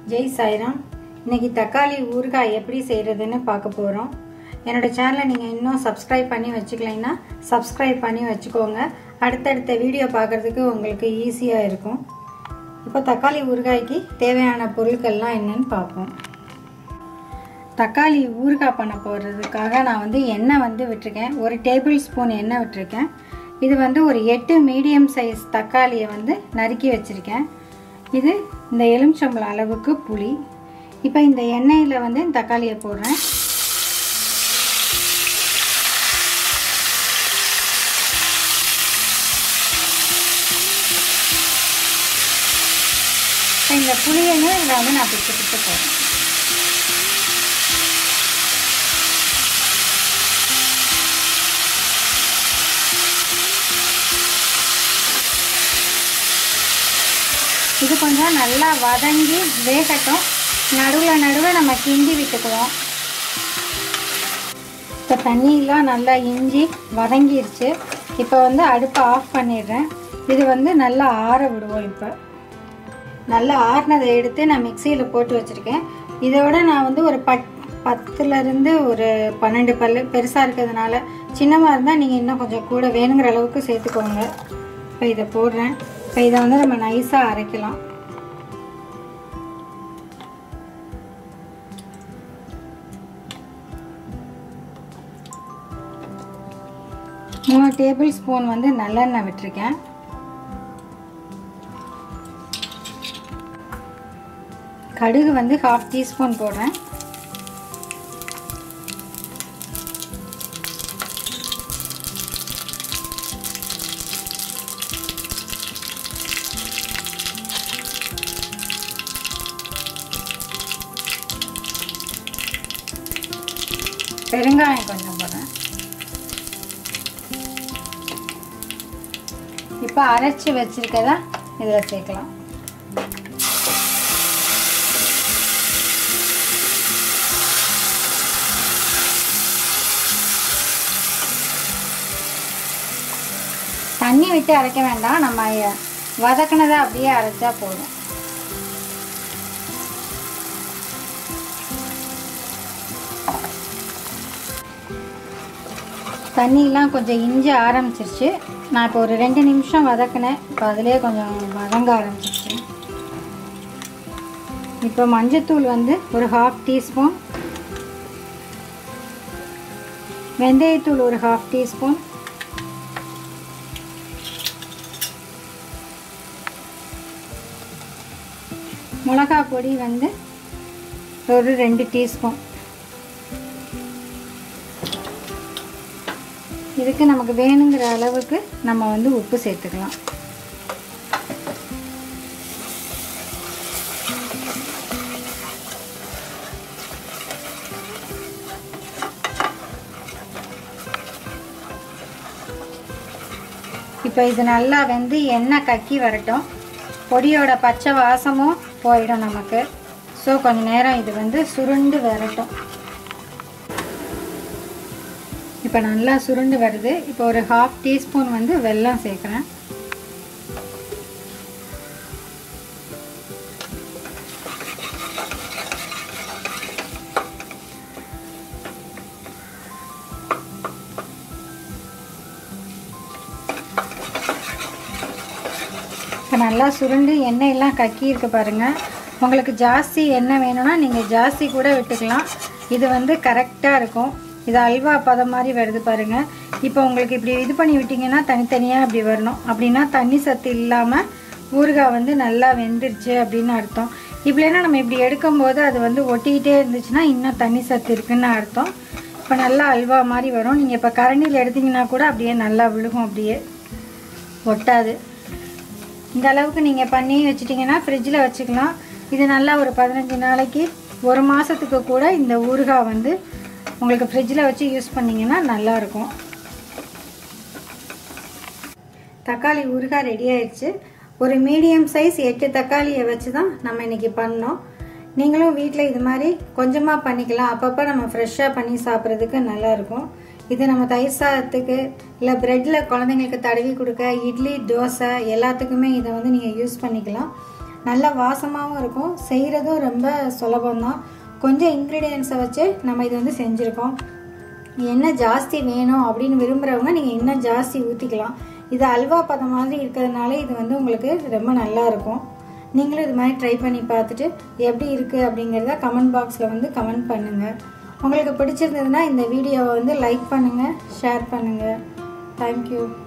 ஜெய் சாய்ராம் இன்னைக்கு தக்காளி ஊறுகாய் எப்படி செய்கிறதுன்னு பார்க்க போகிறோம் என்னோட சேனலை நீங்கள் இன்னும் சப்ஸ்கிரைப் பண்ணி வச்சுக்கலைன்னா சப்ஸ்கிரைப் பண்ணி வச்சுக்கோங்க அடுத்தடுத்த வீடியோ பார்க்குறதுக்கு உங்களுக்கு ஈஸியாக இருக்கும் இப்போ தக்காளி ஊறுகாய்க்கு தேவையான பொருட்கள்லாம் என்னன்னு பார்ப்போம் தக்காளி ஊறுகாய் பண்ண போகிறதுக்காக நான் வந்து எண்ணெய் வந்து விட்டுருக்கேன் ஒரு டேபிள் ஸ்பூன் எண்ணெய் விட்டுருக்கேன் இது வந்து ஒரு எட்டு மீடியம் சைஸ் தக்காளியை வந்து நறுக்கி வச்சுருக்கேன் இது இந்த எலுமிச்சம்பழம் அளவுக்கு புளி இப்போ இந்த எண்ணெயில் வந்து இந்த தக்காளியை போடுறேன் இப்போ இந்த புளியையும் இதில் வந்து நான் பிச்சு பிச்சு போடுறேன் இது கொஞ்சம் நல்லா வதங்கி வேகட்டும் நடுவில் நடுவில் நம்ம கிண்டி விட்டுக்குவோம் இப்போ தண்ணியெலாம் நல்லா இஞ்சி வதங்கிருச்சு இப்போ வந்து அடுப்பை ஆஃப் பண்ணிடுறேன் இது வந்து நல்லா ஆற விடுவோம் இப்போ நல்லா ஆறினதை எடுத்து நான் மிக்சியில் போட்டு வச்சுருக்கேன் இதோட நான் வந்து ஒரு பத் பத்துலேருந்து ஒரு பன்னெண்டு பல் பெருசாக இருக்கிறதுனால சின்னமாக இருந்தால் நீங்கள் இன்னும் கொஞ்சம் கூட வேணுங்கிற அளவுக்கு சேர்த்துக்கோங்க இப்போ இதை போடுறேன் இப்போ இதை வந்து நம்ம நைஸாக அரைக்கலாம் மூணு டேபிள் ஸ்பூன் வந்து நல்லெண்ணெய் விட்டுருக்கேன் கடுகு வந்து ஹாஃப் டீஸ்பூன் போடுறேன் பெருங்காயம் கொஞ்சம் போடுறேன் இப்போ அரைச்சி வச்சிருக்கதா இதில் சேர்க்கலாம் தண்ணி விட்டு அரைக்க வேண்டாம் நம்ம வதக்கினதை அப்படியே அரைச்சா போதும் தண்ணியெலாம் கொஞ்சம் இஞ்சி ஆரம்பிச்சிருச்சு நான் இப்போ ஒரு ரெண்டு நிமிஷம் வதக்கினேன் இப்போ அதிலே கொஞ்சம் வதங்க ஆரம்பிச்சிருச்சு இப்போ மஞ்சத்தூள் வந்து ஒரு ஹாஃப் டீஸ்பூன் வெந்தயத்தூள் ஒரு ஹாஃப் டீஸ்பூன் மிளகா பொடி வந்து ஒரு ரெண்டு டீஸ்பூன் இதுக்கு நமக்கு வேணுங்கிற அளவுக்கு நம்ம வந்து உப்பு சேர்த்துக்கலாம் இப்போ இது நல்லா வெந்து எண்ணெய் கக்கி வரட்டும் பொடியோட பச்சை வாசமும் போயிடும் நமக்கு ஸோ கொஞ்ச நேரம் இது வந்து சுருண்டு வரட்டும் இப்போ நல்லா சுருண்டு வருது இப்போ ஒரு ஹாஃப் டீஸ்பூன் வந்து வெல்லம் சேர்க்குறேன் இப்போ நல்லா சுருண்டு எண்ணெயெல்லாம் கக்கி இருக்கு பாருங்கள் உங்களுக்கு ஜாஸ்தி எண்ணெய் வேணும்னா நீங்கள் ஜாஸ்தி கூட விட்டுக்கலாம் இது வந்து கரெக்டாக இருக்கும் இது அல்வா பதம் மாதிரி வருது பாருங்க இப்போ உங்களுக்கு இப்படி இது பண்ணி விட்டிங்கன்னா தனித்தனியாக அப்படி வரணும் அப்படின்னா தண்ணி சத்து இல்லாமல் ஊறுகாய் வந்து நல்லா வெந்துருச்சு அப்படின்னு அர்த்தம் இப்படின்னா நம்ம இப்படி எடுக்கும்போது அது வந்து ஒட்டிக்கிட்டே இருந்துச்சுன்னா இன்னும் தண்ணி சத்து இருக்குன்னு அர்த்தம் இப்போ நல்லா அல்வா மாதிரி வரும் நீங்கள் இப்போ கரண்டியில் எடுத்திங்கன்னா கூட அப்படியே நல்லா விழுகும் அப்படியே ஒட்டாது இந்த அளவுக்கு நீங்கள் பண்ணி வச்சிட்டிங்கன்னா ஃப்ரிட்ஜில் வச்சுக்கலாம் இது நல்லா ஒரு பதினஞ்சு நாளைக்கு ஒரு மாதத்துக்கு கூட இந்த ஊறுகாய் வந்து உங்களுக்கு ஃப்ரிட்ஜில் வச்சு யூஸ் பண்ணிங்கன்னா நல்லாயிருக்கும் தக்காளி ஊறுகாய் ரெடி ஆயிடுச்சு ஒரு மீடியம் சைஸ் எட்டு தக்காளியை வச்சு தான் நம்ம இன்றைக்கி பண்ணோம் நீங்களும் வீட்டில் இது மாதிரி கொஞ்சமாக பண்ணிக்கலாம் அப்பப்போ நம்ம ஃப்ரெஷ்ஷாக பண்ணி சாப்பிட்றதுக்கு நல்லாயிருக்கும் இது நம்ம தயிர் சாதத்துக்கு இல்லை ப்ரெட்டில் குழந்தைங்களுக்கு தடவி கொடுக்க இட்லி தோசை எல்லாத்துக்குமே இதை வந்து நீங்கள் யூஸ் பண்ணிக்கலாம் நல்ல வாசமாகவும் இருக்கும் செய்கிறதும் ரொம்ப சுலபம்தான் கொஞ்சம் இன்க்ரீடியன்ஸை வச்சு நம்ம இது வந்து செஞ்சுருக்கோம் எண்ணெய் ஜாஸ்தி வேணும் அப்படின்னு விரும்புகிறவங்க நீங்கள் இன்னும் ஜாஸ்தி ஊற்றிக்கலாம் இது அல்வா பதம் மாதிரி இருக்கிறதுனால இது வந்து உங்களுக்கு ரொம்ப நல்லா இருக்கும் நீங்களும் இது மாதிரி ட்ரை பண்ணி பார்த்துட்டு எப்படி இருக்குது அப்படிங்கிறத கமெண்ட் பாக்ஸில் வந்து கமெண்ட் பண்ணுங்கள் உங்களுக்கு பிடிச்சிருந்ததுன்னா இந்த வீடியோவை வந்து லைக் பண்ணுங்கள் ஷேர் பண்ணுங்கள் தேங்க்யூ